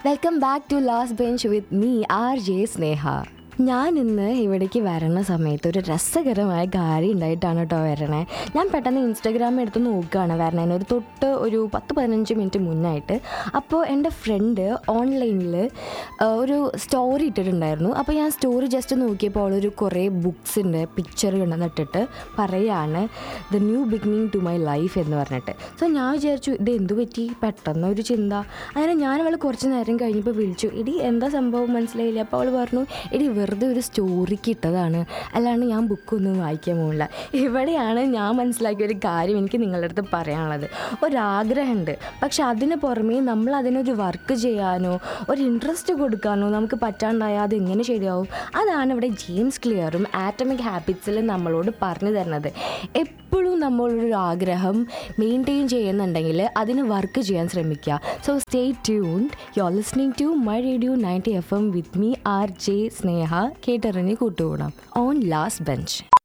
welcome back to last bench with me R J Sneha ഞാൻ ഇന്ന് ഇവിടേക്ക് വരണ സമയത്ത് ഒരു രസകരമായ കാര്യം ഉണ്ടായിട്ടാണ് കേട്ടോ വരണേ ഞാൻ പെട്ടെന്ന് ഇൻസ്റ്റാഗ്രാം എടുത്ത് നോക്കുകയാണ് വരണേന് ഒരു തൊട്ട് ഒരു പത്ത് പതിനഞ്ച് മിനിറ്റ് മുന്നായിട്ട് അപ്പോൾ എൻ്റെ ഫ്രണ്ട് ഓൺലൈനിൽ ഒരു സ്റ്റോറി ഇട്ടിട്ടുണ്ടായിരുന്നു അപ്പോൾ ഞാൻ സ്റ്റോറി ജസ്റ്റ് നോക്കിയപ്പോൾ ഒരു കുറേ ബുക്സിൻ്റെ പിക്ചർ കണ്ടെന്നിട്ടിട്ട് പറയാണ് the new beginning to my life എന്ന് പറഞ്ഞിട്ട് സോ ഞാൻ വിചാരിച്ചു ഇത് എന്തു പറ്റി പെട്ടെന്ന് ഒരു ചിന്ത അങ്ങനെ ഞാൻ അവൾ കുറച്ച് നേരം കഴിഞ്ഞപ്പോൾ വിളിച്ചു എടി എന്താ സംഭവം മനസ്സിലായില്ല അപ്പോൾ അവൾ പറഞ്ഞു എടി വെറുതെ ഒരു സ്റ്റോറിക്ക് ഇട്ടതാണ് അല്ലാണ്ട് ഞാൻ ബുക്കൊന്നും വായിക്കാൻ പോകില്ല ഇവിടെയാണ് ഞാൻ മനസ്സിലാക്കിയ ഒരു കാര്യം എനിക്ക് നിങ്ങളുടെ അടുത്ത് പറയാനുള്ളത് ഒരാഗ്രഹമുണ്ട് പക്ഷെ അതിന് പുറമേ നമ്മൾ അതിനൊരു വർക്ക് ചെയ്യാനോ ഒരു ഇൻട്രസ്റ്റ് കൊടുക്കാനോ നമുക്ക് പറ്റാണ്ടായാൽ അത് എങ്ങനെ ശരിയാവും അതാണ് ഇവിടെ ജെയിംസ് ക്ലിയറും ആറ്റമിക് ഹാബിറ്റ്സിൽ നമ്മളോട് പറഞ്ഞു തരുന്നത് എപ്പോഴും നമ്മളൊരു ആഗ്രഹം മെയിൻറ്റെയിൻ ചെയ്യുന്നുണ്ടെങ്കിൽ അതിന് വർക്ക് ചെയ്യാൻ ശ്രമിക്കുക so stay tuned you are listening to my radio ninety F M with me R J Sneha കേട്ടറിഞ്ഞ് കൂട്ടുകൂടാം ഓൺ ലാസ്റ്റ് ബെഞ്ച്